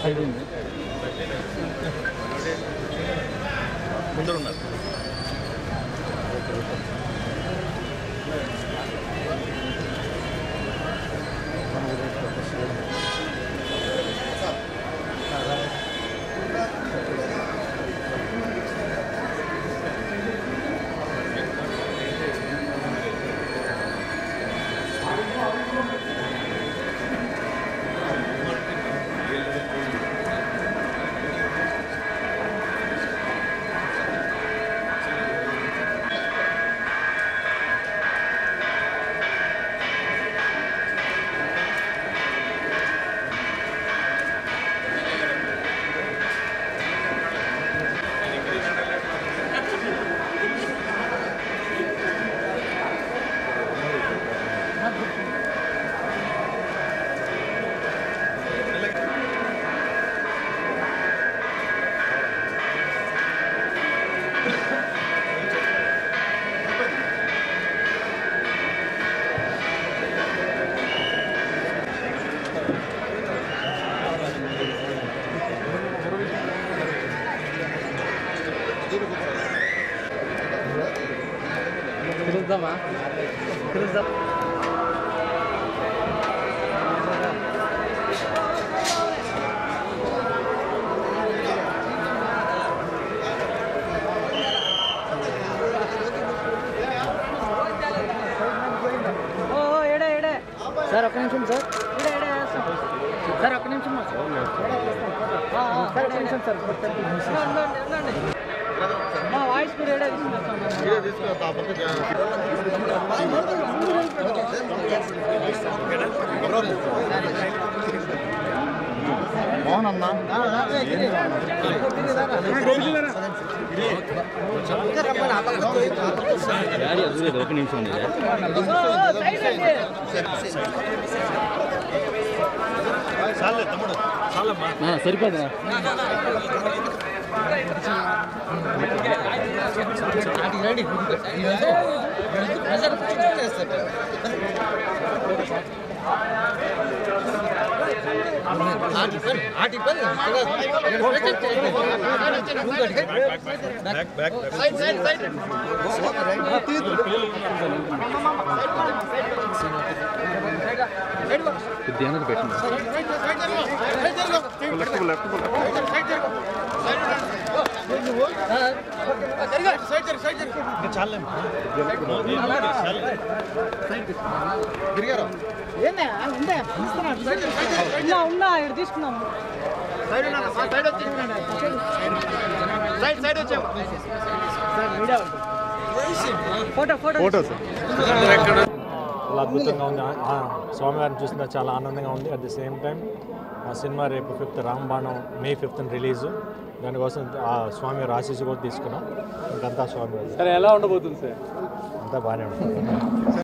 ముందర ఉన్నారు పిలుద్దామా పిలుద్దాం ఓ ఓ, ఏడే ఏడే సార్ ఒక్క నిమిషం సార్ ఏడే ఏడే వేస్తాం. సార్ ఒక్క నిమిషం మా సార్ ఆ, ఆ, సార్ ఒక్క నిమిషం సార్ ఉండండి, ఉండండి, ఉండండి. మా వాయిస్ మీరు ఏడే తీసుకుంటాం ఒక నిమిషం ఉంది సరిపోతుందా కొద్దిగా పెట్టండి ఉన్నా ఉన్నా ఇక్కడ తీసుకున్నాము ఫోటో ఫోటో ఫోటో చాలా అద్భుతంగా ఉంది ఆ- ఆ స్వామివారిని చూసిన చాలా ఆనందంగా ఉంది అట్ ది సేమ్ టైం ఆ సినిమా రేపు fifth Rambanam May fifth release దానికోసం ఆ స్వామి ఆశీస్సు కూడా తీసుకున్నాం ఇంకంతా స్వామి సరే ఎలా ఉండబోతుంది సార్ అంతా బాగానే ఉంటుంది